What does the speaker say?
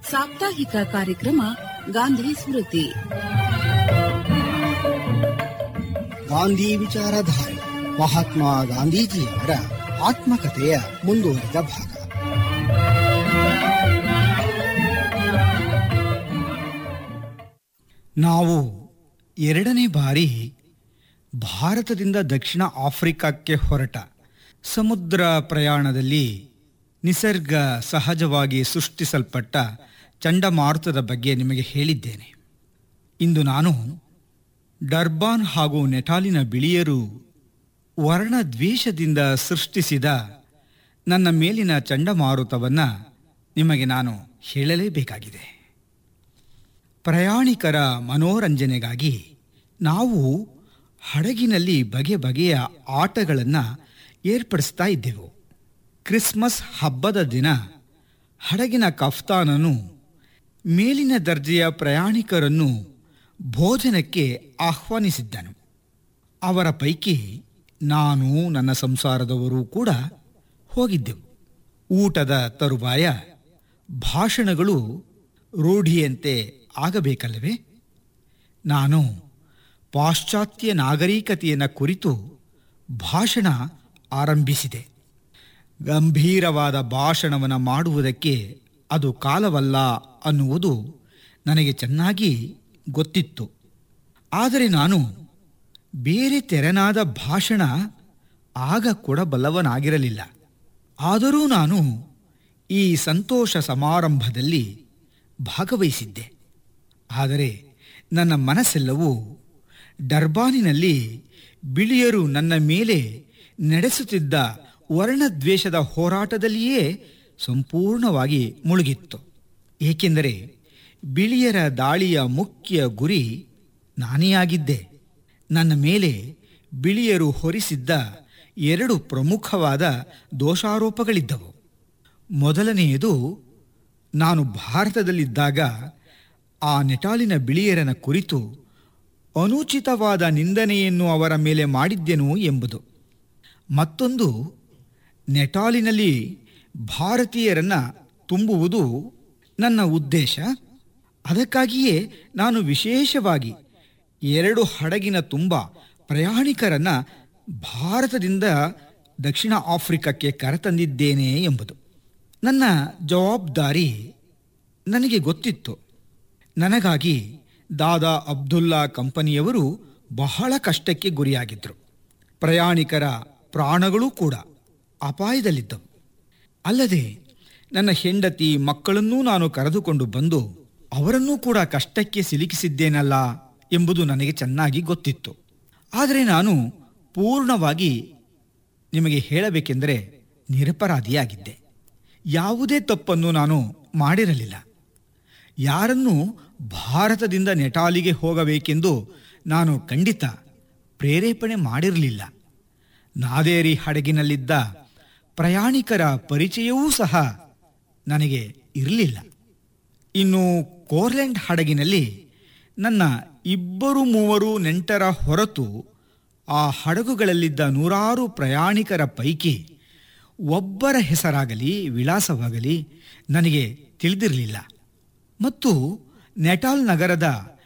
ಸಾಪ್ತಾಹಿಕ ಕಾರ್ಯಕ್ರಮ ಗಾಂಧಿ ಸ್ಮೃತಿ ಗಾಂಧಿ ವಿಚಾರಧಾರೆ ಮಹಾತ್ಮ ಗಾಂಧೀಜಿಯವರ ಆತ್ಮಕಥೆಯ ಮುಂದುವರಿದ ಭಾಗ ನಾವು ಎರಡನೇ ಬಾರಿ ಭಾರತದಿಂದ ದಕ್ಷಿಣ ಆಫ್ರಿಕಾಕ್ಕೆ ಹೊರಟ ಸಮುದ್ರ ಪ್ರಯಾಣದಲ್ಲಿ ನಿಸರ್ಗ ಸಹಜವಾಗಿ ಸೃಷ್ಟಿಸಲ್ಪಟ್ಟ ಚಂಡಮಾರುತದ ಬಗ್ಗೆ ನಿಮಗೆ ಹೇಳಿದ್ದೇನೆ ಇಂದು ನಾನು ಡರ್ಬಾನ್ ಹಾಗೂ ನೆಟಾಲಿನ ಬಿಳಿಯರು ವರ್ಣದ್ವೇಷದಿಂದ ಸೃಷ್ಟಿಸಿದ ನನ್ನ ಮೇಲಿನ ಚಂಡಮಾರುತವನ್ನು ನಿಮಗೆ ನಾನು ಹೇಳಲೇಬೇಕಾಗಿದೆ ಪ್ರಯಾಣಿಕರ ಮನೋರಂಜನೆಗಾಗಿ ನಾವು ಹಡಗಿನಲ್ಲಿ ಬಗೆ ಬಗೆಯ ಆಟಗಳನ್ನು ಏರ್ಪಡಿಸ್ತಾ ಇದ್ದೆವು ಕ್ರಿಸ್ಮಸ್ ಹಬ್ಬದ ದಿನ ಹಡಗಿನ ಕಫ್ತಾನನು ಮೇಲಿನ ದರ್ಜೆಯ ಪ್ರಯಾಣಿಕರನ್ನು ಭೋಜನಕ್ಕೆ ಆಹ್ವಾನಿಸಿದ್ದನು ಅವರ ಪೈಕಿ ನಾನು ನನ್ನ ಸಂಸಾರದವರು ಕೂಡ ಹೋಗಿದ್ದೆವು ಊಟದ ತರುವಾಯ ಭಾಷಣಗಳು ರೂಢಿಯಂತೆ ಆಗಬೇಕಲ್ಲವೇ ನಾನು ಪಾಶ್ಚಾತ್ಯ ನಾಗರಿಕತೆಯನ್ನು ಕುರಿತು ಭಾಷಣ ಆರಂಭಿಸಿದೆ ಗಂಭೀರವಾದ ಭಾಷಣವನ್ನು ಮಾಡುವುದಕ್ಕೆ ಅದು ಕಾಲವಲ್ಲ ಅನ್ನುವುದು ನನಗೆ ಚೆನ್ನಾಗಿ ಗೊತ್ತಿತ್ತು ಆದರೆ ನಾನು ಬೇರೆ ತೆರನಾದ ಭಾಷಣ ಆಗ ಕೊಡಬಲ್ಲವನಾಗಿರಲಿಲ್ಲ ಆದರೂ ನಾನು ಈ ಸಂತೋಷ ಸಮಾರಂಭದಲ್ಲಿ ಭಾಗವಹಿಸಿದ್ದೆ ಆದರೆ ನನ್ನ ಮನಸ್ಸೆಲ್ಲವೂ ಡರ್ಬಾನಿನಲ್ಲಿ ಬಿಳಿಯರು ನನ್ನ ಮೇಲೆ ನಡೆಸುತ್ತಿದ್ದ ವರ್ಣದ್ವೇಷದ ಹೋರಾಟದಲ್ಲಿಯೇ ಸಂಪೂರ್ಣವಾಗಿ ಮುಳುಗಿತ್ತು ಏಕೆಂದರೆ ಬಿಳಿಯರ ದಾಳಿಯ ಮುಖ್ಯ ಗುರಿ ನಾನೇ ಆಗಿದ್ದೆ ನನ್ನ ಮೇಲೆ ಬಿಳಿಯರು ಹೊರಿಸಿದ್ದ ಎರಡು ಪ್ರಮುಖವಾದ ದೋಷಾರೋಪಗಳಿದ್ದವು ಮೊದಲನೆಯದು ನಾನು ಭಾರತದಲ್ಲಿದ್ದಾಗ ಆ ನೆಟಾಲಿನ ಬಿಳಿಯರನ ಕುರಿತು ಅನುಚಿತವಾದ ನಿಂದನೆಯನ್ನು ಅವರ ಮೇಲೆ ಮಾಡಿದ್ದೆನು ಎಂಬುದು ಮತ್ತೊಂದು ನೆಟಾಲಿನಲ್ಲಿ ಭಾರತೀಯರನ್ನು ತುಂಬುವುದು ನನ್ನ ಉದ್ದೇಶ ಅದಕ್ಕಾಗಿಯೇ ನಾನು ವಿಶೇಷವಾಗಿ ಎರಡು ಹಡಗಿನ ತುಂಬ ಪ್ರಯಾಣಿಕರನ್ನು ಭಾರತದಿಂದ ದಕ್ಷಿಣ ಆಫ್ರಿಕಕ್ಕೆ ಕರೆತಂದಿದ್ದೇನೆ ಎಂಬುದು ನನ್ನ ಜವಾಬ್ದಾರಿ ನನಗೆ ಗೊತ್ತಿತ್ತು ನನಗಾಗಿ ದಾದಾ ಅಬ್ದುಲ್ಲಾ ಕಂಪನಿಯವರು ಬಹಳ ಕಷ್ಟಕ್ಕೆ ಗುರಿಯಾಗಿದ್ದರು ಪ್ರಯಾಣಿಕರ ಪ್ರಾಣಗಳೂ ಕೂಡ ಅಪಾಯದಲ್ಲಿದ್ದವು ಅಲ್ಲದೆ ನನ್ನ ಹೆಂಡತಿ ಮಕ್ಕಳನ್ನೂ ನಾನು ಕರೆದುಕೊಂಡು ಬಂದು ಅವರನ್ನೂ ಕೂಡ ಕಷ್ಟಕ್ಕೆ ಸಿಲುಕಿಸಿದ್ದೇನಲ್ಲ ಎಂಬುದು ನನಗೆ ಚೆನ್ನಾಗಿ ಗೊತ್ತಿತ್ತು ಆದರೆ ನಾನು ಪೂರ್ಣವಾಗಿ ನಿಮಗೆ ಹೇಳಬೇಕೆಂದರೆ ನಿರಪರಾಧಿಯಾಗಿದ್ದೆ ಯಾವುದೇ ತಪ್ಪನ್ನು ನಾನು ಮಾಡಿರಲಿಲ್ಲ ಯಾರನ್ನೂ ಭಾರತದಿಂದ ನೆಟಾಲಿಗೆ ಹೋಗಬೇಕೆಂದು ನಾನು ಖಂಡಿತ ಪ್ರೇರೇಪಣೆ ಮಾಡಿರಲಿಲ್ಲ ನಾದೇರಿ ಹಡಗಿನಲ್ಲಿದ್ದ ಪ್ರಯಾಣಿಕರ ಪರಿಚಯವೂ ಸಹ ನನಗೆ ಇರಲಿಲ್ಲ ಇನ್ನು ಕೋರ್ಲೆಂಡ್ ಹಡಗಿನಲ್ಲಿ ನನ್ನ ಇಬ್ಬರು ಮೂವರು ನೆಂಟರ ಹೊರತು ಆ ಹಡಗುಗಳಲ್ಲಿದ್ದ ನೂರಾರು ಪ್ರಯಾಣಿಕರ ಪೈಕಿ ಒಬ್ಬರ ಹೆಸರಾಗಲಿ ವಿಳಾಸವಾಗಲಿ ನನಗೆ ತಿಳಿದಿರಲಿಲ್ಲ ಮತ್ತು ನೆಟಾಲ್ ನಗರದ